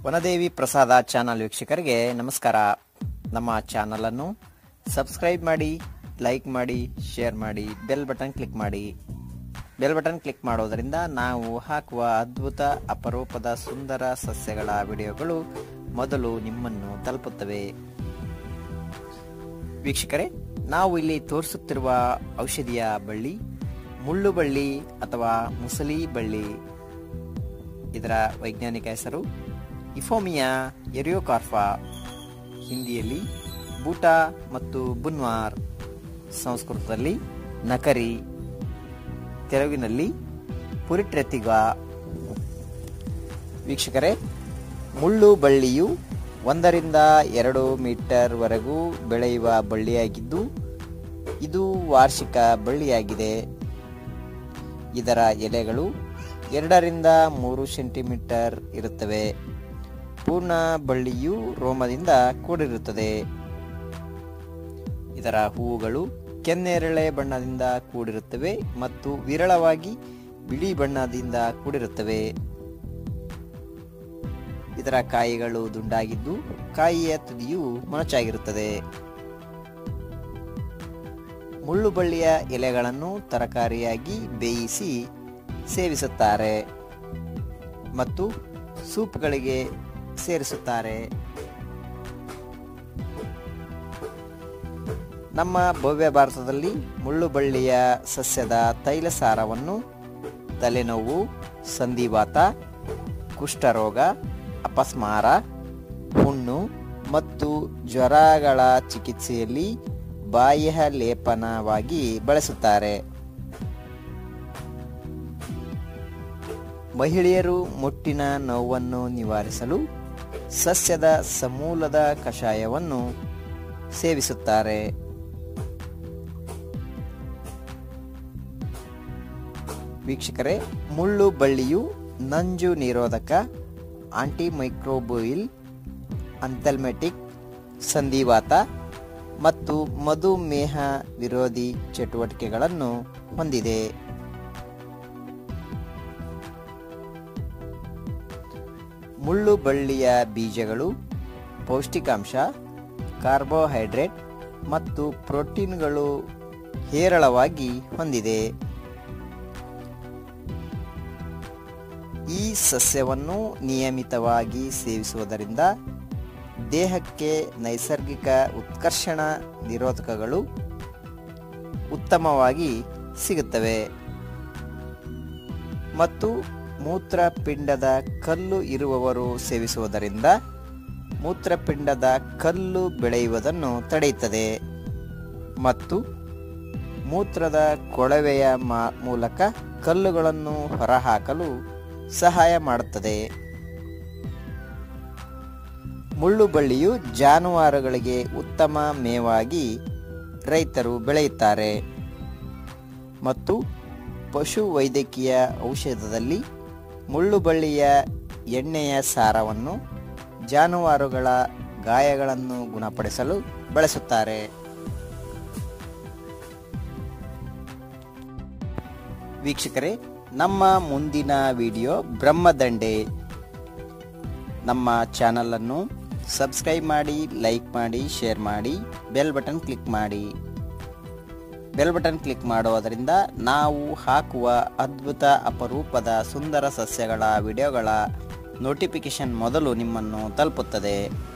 ವನದೇವಿ ಪ್ರಸಾದ ಚಾನಲ್ ವೀಕ್ಷಕರಿಗೆ ನಮಸ್ಕಾರ ನಮ್ಮ ಚಾನಲನ್ನು ಸಬ್ಸ್ಕ್ರೈಬ್ ಮಾಡಿ ಲೈಕ್ ಮಾಡಿ ಶೇರ್ ಮಾಡಿ ಬೆಲ್ ಬಟನ್ ಕ್ಲಿಕ್ ಮಾಡಿ ಬೆಲ್ ಬಟನ್ ಕ್ಲಿಕ್ ಮಾಡೋದರಿಂದ ನಾವು ಹಾಕುವ ಅದ್ಭುತ ಅಪರೂಪದ ಸುಂದರ ಸಸ್ಯಗಳ ವಿಡಿಯೋಗಳು ಮೊದಲು ನಿಮ್ಮನ್ನು ತಲುಪುತ್ತವೆ ವೀಕ್ಷಕರೇ ನಾವು ಇಲ್ಲಿ ತೋರಿಸುತ್ತಿರುವ ಔಷಧಿಯ ಬಳ್ಳಿ ಮುಳ್ಳು ಬಳ್ಳಿ ಅಥವಾ ಮುಸಲಿ ಬಳ್ಳಿ ಇದರ ವೈಜ್ಞಾನಿಕ ಹೆಸರು ಇಫೋಮಿಯಾ ಎರಿಯೋಕಾರ್ಫಾ ಹಿಂದಿಯಲ್ಲಿ ಬೂಟಾ ಮತ್ತು ಬುನ್ವಾರ್ ಸಂಸ್ಕೃತದಲ್ಲಿ ನಕರಿ ತೆಲುಗಿನಲ್ಲಿ ಪುರಿಟ್ರೆತಿಗ ವೀಕ್ಷಕರೇ ಮುಳ್ಳು ಬಳ್ಳಿಯು ಒಂದರಿಂದ ಎರಡು ಮೀಟರ್ ವರೆಗೂ ಬೆಳೆಯುವ ಬಳ್ಳಿಯಾಗಿದ್ದು ಇದು ವಾರ್ಷಿಕ ಬಳ್ಳಿಯಾಗಿದೆ ಇದರ ಎಲೆಗಳು ಎರಡರಿಂದ ಮೂರು ಸೆಂಟಿಮೀಟರ್ ಇರುತ್ತವೆ ಪೂರ್ಣ ಬಳ್ಳಿಯು ರೋಮದಿಂದ ಕೂಡಿರುತ್ತದೆ ಇದರ ಹೂವುಗಳು ಕೆನ್ನೇರಳೆ ಬಣ್ಣದಿಂದ ಕೂಡಿರುತ್ತವೆ ಮತ್ತು ವಿರಳವಾಗಿ ಬಿಳಿ ಬಣ್ಣದಿಂದ ಕೂಡಿರುತ್ತವೆ ಇದರ ಕಾಯಿಗಳು ದುಂಡಾಗಿದ್ದು ಕಾಯಿಯ ತುದಿಯು ಮೊನಚಾಗಿರುತ್ತದೆ ಮುಳ್ಳುಬಳ್ಳಿಯ ಎಲೆಗಳನ್ನು ತರಕಾರಿಯಾಗಿ ಬೇಯಿಸಿ ಸೇವಿಸುತ್ತಾರೆ ಮತ್ತು ಸೂಪ್ಗಳಿಗೆ ಸೇರಿಸುತ್ತಾರೆ ನಮ್ಮ ಭವ್ಯ ಭಾರತದಲ್ಲಿ ಮುಳ್ಳುಬಳ್ಳಿಯ ಸಸ್ಯದ ತೈಲಸಾರವನ್ನು ತಲೆನೋವು ಸಂಧಿವಾತ ಕುಷ್ಠರೋಗ ಅಪಸ್ಮಾರ ಹುಣ್ಣು ಮತ್ತು ಜ್ವರಗಳ ಚಿಕಿತ್ಸೆಯಲ್ಲಿ ಬಾಹ್ಯ ಲೇಪನವಾಗಿ ಬಳಸುತ್ತಾರೆ ಮಹಿಳೆಯರು ಮುಟ್ಟಿನ ನೋವನ್ನು ನಿವಾರಿಸಲು ಸಸ್ಯದ ಸಮೂಲದ ಕಷಾಯವನ್ನು ಸೇವಿಸುತ್ತಾರೆ ವೀಕ್ಷಕರೇ ಮುಳ್ಳು ಬಳ್ಳಿಯು ನಂಜು ನಿರೋಧಕ ಆಂಟಿಮೈಕ್ರೋಬೋಯಿಲ್ ಅಂತಲ್ಮೆಟಿಕ್ ಸಂಧಿವಾತ ಮತ್ತು ಮಧುಮೇಹ ವಿರೋಧಿ ಚಟುವಟಿಕೆಗಳನ್ನು ಹೊಂದಿದೆ ಮುಳ್ಳು ಬಳ್ಳಿಯ ಬೀಜಗಳು ಪೌಷ್ಟಿಕಾಂಶ ಕಾರ್ಬೋಹೈಡ್ರೇಟ್ ಮತ್ತು ಪ್ರೋಟೀನ್ಗಳು ಹೇರಳವಾಗಿ ಹೊಂದಿದೆ ಈ ಸಸ್ಯವನ್ನು ನಿಯಮಿತವಾಗಿ ಸೇವಿಸುವುದರಿಂದ ದೇಹಕ್ಕೆ ನೈಸರ್ಗಿಕ ಉತ್ಕರ್ಷಣ ನಿರೋಧಕಗಳು ಉತ್ತಮವಾಗಿ ಸಿಗುತ್ತವೆ ಮತ್ತು ಮೂತ್ರಪಿಂಡದ ಕಲ್ಲು ಇರುವವರು ಸೇವಿಸುವುದರಿಂದ ಮೂತ್ರಪಿಂಡದ ಕಲ್ಲು ಬೆಳೆಯುವುದನ್ನು ತಡೆಯುತ್ತದೆ ಮತ್ತು ಮೂತ್ರದ ಕೊಳವೆಯ ಮೂಲಕ ಕಲ್ಲುಗಳನ್ನು ಹೊರಹಾಕಲು ಸಹಾಯ ಮಾಡುತ್ತದೆ ಮುಳ್ಳುಬಳ್ಳಿಯು ಜಾನುವಾರುಗಳಿಗೆ ಉತ್ತಮ ಮೇವಾಗಿ ರೈತರು ಬೆಳೆಯುತ್ತಾರೆ ಮತ್ತು ಪಶು ವೈದ್ಯಕೀಯ ಔಷಧದಲ್ಲಿ ಮುಳ್ಳುಬಳ್ಳಿಯ ಎಣ್ಣೆಯ ಸಾರವನ್ನು ಜಾನುವಾರುಗಳ ಗಾಯಗಳನ್ನು ಗುಣಪಡಿಸಲು ಬಳಸುತ್ತಾರೆ ವೀಕ್ಷಕರೇ ನಮ್ಮ ಮುಂದಿನ ವಿಡಿಯೋ ಬ್ರಹ್ಮದಂಡೆ ನಮ್ಮ ಚಾನಲನ್ನು ಸಬ್ಸ್ಕ್ರೈಬ್ ಮಾಡಿ ಲೈಕ್ ಮಾಡಿ ಶೇರ್ ಮಾಡಿ ಬೆಲ್ ಬಟನ್ ಕ್ಲಿಕ್ ಮಾಡಿ ಬೆಲ್ ಬಟನ್ ಕ್ಲಿಕ್ ಮಾಡುವುದರಿಂದ ನಾವು ಹಾಕುವ ಅದ್ಭುತ ಅಪರೂಪದ ಸುಂದರ ಸಸ್ಯಗಳ ವಿಡಿಯೋಗಳ ನೋಟಿಫಿಕೇಶನ್ ಮೊದಲು ನಿಮ್ಮನ್ನು ತಲುಪುತ್ತದೆ